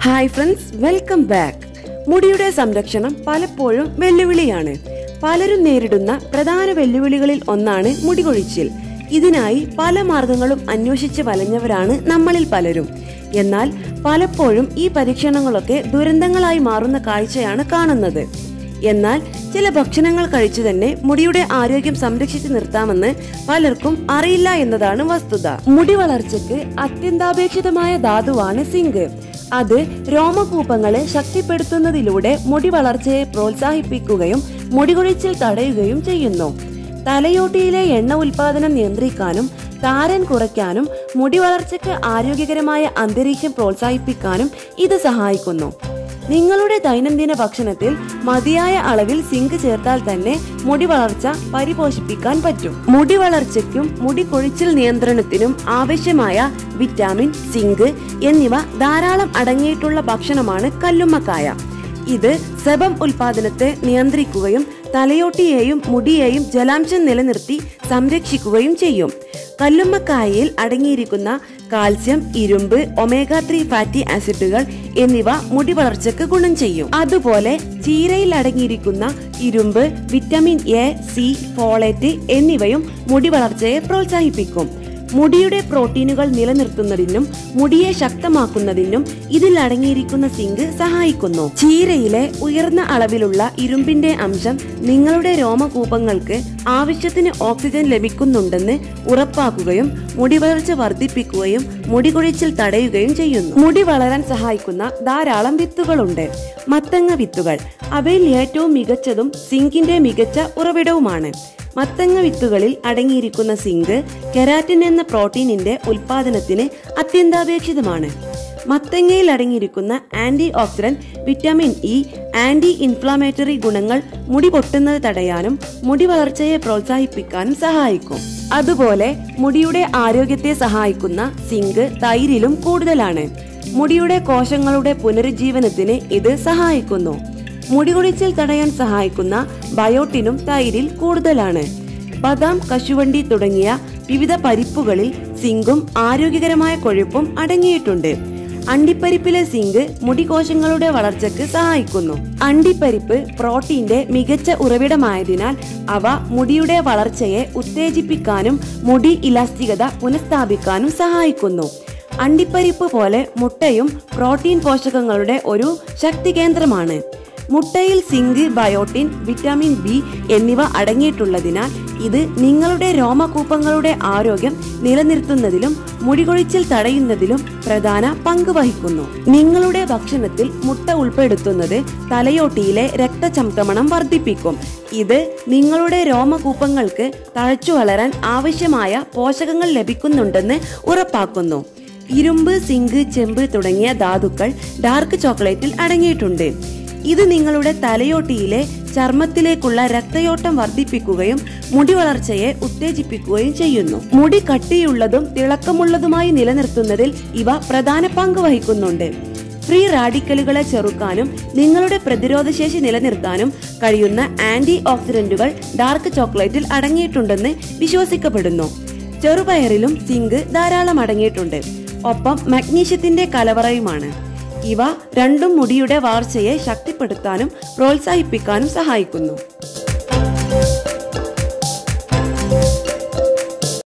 hi friends welcome back മുടിയുടെ സംരക്ഷണം പലപ്പോഴും വെല്ലുവിളിയാണ് പലരും നേരിടുന്ന പ്രധാന വെല്ലുവിളികളിൽ ഒന്നാണ് മുടി കൊഴിച്ചിൽ ഇതിനായി പല മാർഗങ്ങളും അന്വേഷിച്ച് വലഞ്ഞവരാണ് നമ്മളിൽ പലരും എന്നാൽ പലപ്പോഴും ഈ പരീക്ഷണങ്ങളൊക്കെ ദുരന്തങ്ങളായി മാറുന്ന കാഴ്ചയാണ് കാണുന്നത് എന്നാൽ ചില ഭക്ഷണങ്ങൾ കഴിച്ചു തന്നെ മുടിയുടെ ആരോഗ്യം സംരക്ഷിച്ചു നിർത്താമെന്ന് പലർക്കും അറിയില്ല എന്നതാണ് വസ്തുത മുടി വളർച്ചയ്ക്ക് അത്യന്താപേക്ഷിതമായ ധാതുവാണ് സിങ്ക് അത് രോമകൂപങ്ങളെ ശക്തിപ്പെടുത്തുന്നതിലൂടെ മുടി വളർച്ചയെ പ്രോത്സാഹിപ്പിക്കുകയും മുടി കൊഴിച്ചിൽ തടയുകയും ചെയ്യുന്നു തലയോട്ടിയിലെ എണ്ണ ഉൽപാദനം നിയന്ത്രിക്കാനും താരൻ കുറയ്ക്കാനും മുടി വളർച്ചയ്ക്ക് ആരോഗ്യകരമായ അന്തരീക്ഷം പ്രോത്സാഹിപ്പിക്കാനും ഇത് സഹായിക്കുന്നു നിങ്ങളുടെ ദൈനംദിന ഭക്ഷണത്തിൽ മതിയായ അളവിൽ സിങ്ക് ചേർത്താൽ തന്നെ മുടി വളർച്ച പരിപോഷിപ്പിക്കാൻ പറ്റും മുടി വളർച്ചയ്ക്കും മുടി കൊഴിച്ചിൽ നിയന്ത്രണത്തിനും ആവശ്യമായ വിറ്റാമിൻ സിങ്ക് എന്നിവ ധാരാളം അടങ്ങിയിട്ടുള്ള ഭക്ഷണമാണ് കല്ലുമ്മക്കായ ഇത് സെബം ഉൽപാദനത്തെ നിയന്ത്രിക്കുകയും തലയോട്ടിയെയും മുടിയെയും ജലാംശം നിലനിർത്തി സംരക്ഷിക്കുകയും ചെയ്യും കല്ലുമ്മക്കായയിൽ അടങ്ങിയിരിക്കുന്ന കാൽസ്യം ഇരുമ്പ് ഒമേഗ ത്രീ ഫാറ്റി ആസിഡുകൾ എന്നിവ മുടി വളർച്ചയ്ക്ക് ഗുണം ചെയ്യും അതുപോലെ ചീരയിൽ അടങ്ങിയിരിക്കുന്ന ഇരുമ്പ് വിറ്റമിൻ എ സി ഫോളേറ്റ് എന്നിവയും മുടി വളർച്ചയെ പ്രോത്സാഹിപ്പിക്കും മുടിയുടെ പ്രോട്ടീനുകൾ നിലനിർത്തുന്നതിനും മുടിയെ ശക്തമാക്കുന്നതിനും ഇതിൽ അടങ്ങിയിരിക്കുന്ന സിങ്ക് സഹായിക്കുന്നു ചീരയിലെ ഉയർന്ന അളവിലുള്ള ഇരുമ്പിന്റെ അംശം നിങ്ങളുടെ രോമകൂപങ്ങൾക്ക് ആവശ്യത്തിന് ഓക്സിജൻ ലഭിക്കുന്നുണ്ടെന്ന് ഉറപ്പാക്കുകയും മുടി വളർച്ച വർദ്ധിപ്പിക്കുകയും മുടി കൊഴിച്ചിൽ തടയുകയും ചെയ്യുന്നു മുടി വളരാൻ സഹായിക്കുന്ന ധാരാളം വിത്തുകളുണ്ട് മത്തങ്ങ വിത്തുകൾ അവയിൽ ഏറ്റവും മികച്ചതും സിങ്കിന്റെ മികച്ച ഉറവിടവുമാണ് മത്തങ്ങ വിത്തുകളിൽ അടങ്ങിയിരിക്കുന്ന സിങ്ക് കെരാറ്റിൻ എന്ന പ്രോട്ടീനിന്റെ ഉൽപാദനത്തിന് അത്യന്താപേക്ഷിതമാണ് മത്തങ്ങയിൽ അടങ്ങിയിരിക്കുന്ന antioxidant vitamin E anti inflammatory ഗുണങ്ങൾ മുടി പൊട്ടുന്നത് തടയാനും മുടി വളർച്ചയെ പ്രോത്സാഹിപ്പിക്കാനും സഹായിക്കും അതുപോലെ മുടിയുടെ ആരോഗ്യത്തെ സഹായിക്കുന്ന സിങ്ക് തൈരിലും കൂടുതലാണ് മുടിയുടെ കോശങ്ങളുടെ പുനരുജ്ജീവനത്തിന് ഇത് സഹായിക്കുന്നു മുടി കൊഴിച്ചിൽ തടയാൻ സഹായിക്കുന്ന ബയോട്ടിനും തൈരിൽ കൂടുതലാണ് ബദാം കശുവണ്ടി തുടങ്ങിയ വിവിധ പരിപ്പുകളിൽ സിങ്കും ആരോഗ്യകരമായ കൊഴുപ്പും അടങ്ങിയിട്ടുണ്ട് അണ്ടിപ്പരിപ്പിലെ സിങ്ക് മുടികോശങ്ങളുടെ വളർച്ചയ്ക്ക് സഹായിക്കുന്നു അണ്ടിപ്പരിപ്പ് പ്രോട്ടീന്റെ മികച്ച ഉറവിടമായതിനാൽ അവ മുടിയുടെ വളർച്ചയെ ഉത്തേജിപ്പിക്കാനും മുടി ഇലാസ്തികത പുനഃസ്ഥാപിക്കാനും സഹായിക്കുന്നു അണ്ടിപ്പരിപ്പ് പോലെ മുട്ടയും പ്രോട്ടീൻ പോഷകങ്ങളുടെ ഒരു ശക്തി കേന്ദ്രമാണ് മുട്ടയിൽ സിങ്ക് ബയോട്ടിൻ വിറ്റാമിൻ ബി എന്നിവ അടങ്ങിയിട്ടുള്ളതിനാൽ ഇത് നിങ്ങളുടെ രോമകൂപങ്ങളുടെ ആരോഗ്യം നിലനിർത്തുന്നതിലും മുടികൊഴിച്ചിൽ തടയുന്നതിലും പ്രധാന പങ്ക് വഹിക്കുന്നു നിങ്ങളുടെ ഭക്ഷണത്തിൽ മുട്ട ഉൾപ്പെടുത്തുന്നത് തലയോട്ടിയിലെ രക്തചംക്രമണം വർദ്ധിപ്പിക്കും ഇത് നിങ്ങളുടെ രോമകൂപങ്ങൾക്ക് തഴച്ചു വളരാൻ ആവശ്യമായ പോഷകങ്ങൾ ലഭിക്കുന്നുണ്ടെന്ന് ഉറപ്പാക്കുന്നു ഇരുമ്പ് സിങ്ക് ചെമ്പ് തുടങ്ങിയ ധാതുക്കൾ ഡാർക്ക് ചോക്ലേറ്റിൽ അടങ്ങിയിട്ടുണ്ട് ഇത് നിങ്ങളുടെ തലയോട്ടിയിലെ ചർമ്മത്തിലേക്കുള്ള രക്തയോട്ടം വർദ്ധിപ്പിക്കുകയും മുടി വളർച്ചയെ ഉത്തേജിപ്പിക്കുകയും ചെയ്യുന്നു മുടി കട്ടിയുള്ളതും തിളക്കമുള്ളതുമായി നിലനിർത്തുന്നതിൽ ഇവ പ്രധാന പങ്ക് വഹിക്കുന്നുണ്ട് ഫ്രീ റാഡിക്കലുകളെ ചെറുക്കാനും നിങ്ങളുടെ പ്രതിരോധശേഷി നിലനിർത്താനും കഴിയുന്ന ആന്റി ഓക്സിഡന്റുകൾ ഡാർക്ക് ചോക്ലേറ്റിൽ അടങ്ങിയിട്ടുണ്ടെന്ന് വിശ്വസിക്കപ്പെടുന്നു ചെറുപയറിലും സിങ്ക് ധാരാളം അടങ്ങിയിട്ടുണ്ട് ഒപ്പം മഗ്നീഷ്യത്തിന്റെ കലവറയുമാണ് ഇവ രണ്ടും മുടിയുടെ വളർച്ചയെ ശക്തിപ്പെടുത്താനും പ്രോത്സാഹിപ്പിക്കാനും സഹായിക്കുന്നു